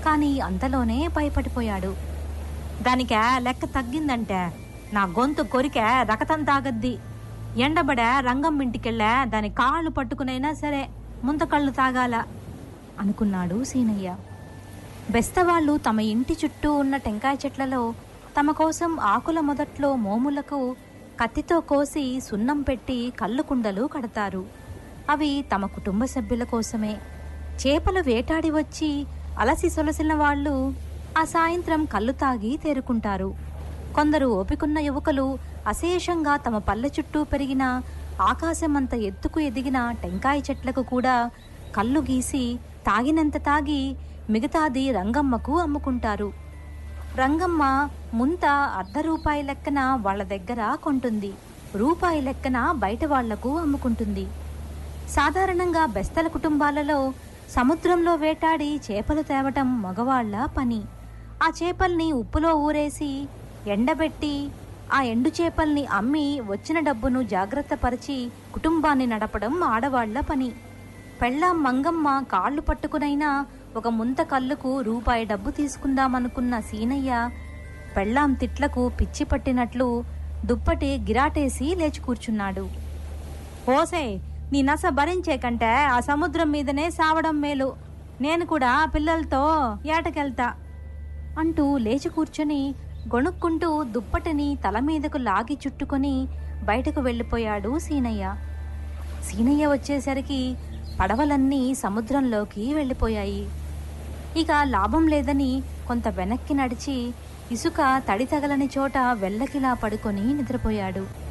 కానీ అంతలోనే భయపడిపోయాడు దానికే లెక్క తగ్గిందంటే నా గొంతు కొరికే రకతం తాగద్ది ఎండబడే రంగం ఇంటికెళ్ళా దాని కాళ్ళు పట్టుకునైనా సరే ముంతకళ్ళు తాగాల అనుకున్నాడు సీనయ్య బెస్తవాళ్ళు తమ ఇంటి చుట్టూ ఉన్న టెంకాయ చెట్లలో తమ కోసం ఆకుల మొదట్లో మోములకు కత్తితో కోసి సున్నం పెట్టి కళ్ళు కుండలు కడతారు అవి తమ కుటుంబ సభ్యుల కోసమే చేపలు వేటాడి వచ్చి అలసి సొలసిన వాళ్ళు ఆ సాయంత్రం కళ్ళు తాగి తేరుకుంటారు కొందరు ఓపికున్న యువకులు అశేషంగా తమ పల్లె చుట్టూ పెరిగిన ఆకాశమంత ఎత్తుకు ఎదిగిన టెంకాయ చెట్లకు కూడా కళ్ళు గీసి తాగినంత తాగి మిగతాది రంగమ్మకు అమ్ముకుంటారు రంగమ్మ ముంత అర్ధ రూపాయి లెక్కన వాళ్ళ దగ్గర కొంటుంది రూపాయి లెక్కన బయట వాళ్లకు అమ్ముకుంటుంది సాధారణంగా బెస్తల కుటుంబాలలో సముద్రంలో వేటాడి చేపలు తేవటం మగవాళ్ల పని ఆ చేపల్ని ఉప్పులో ఊరేసి ఎండబెట్టి ఆ ఎండు చేపల్ని అమ్మి వచ్చిన డబ్బును జాగ్రత్తపరిచి కుటుంబాన్ని నడపడం ఆడవాళ్ల పని పెళ్ళాం మంగమ్మ కాళ్ళు పట్టుకునైనా ఒక ముంత కళ్ళుకు రూపాయి డబ్బు తీసుకుందామనుకున్న సీనయ్య పెళ్ళాం తిట్లకు పిచ్చి పట్టినట్లు దుప్పటి గిరాటేసి లేచి కూర్చున్నాడు ఓసే నీ నస భరించే కంటే ఆ సముద్రం మీదనే సావడం మేలు నేను కూడా పిల్లలతో ఏటకెళ్తా అంటూ లేచి కూర్చొని గొణుక్కుంటూ దుప్పటిని తల మీదకు లాగి చుట్టుకొని బయటకు వెళ్ళిపోయాడు సీనయ్య సీనయ్య వచ్చేసరికి పడవలన్నీ సముద్రంలోకి వెళ్ళిపోయాయి ఇక లాభం లేదని కొంత వెనక్కి నడిచి ఇసుక తడి తగలని చోట వెల్లకిలా పడుకొని నిద్రపోయాడు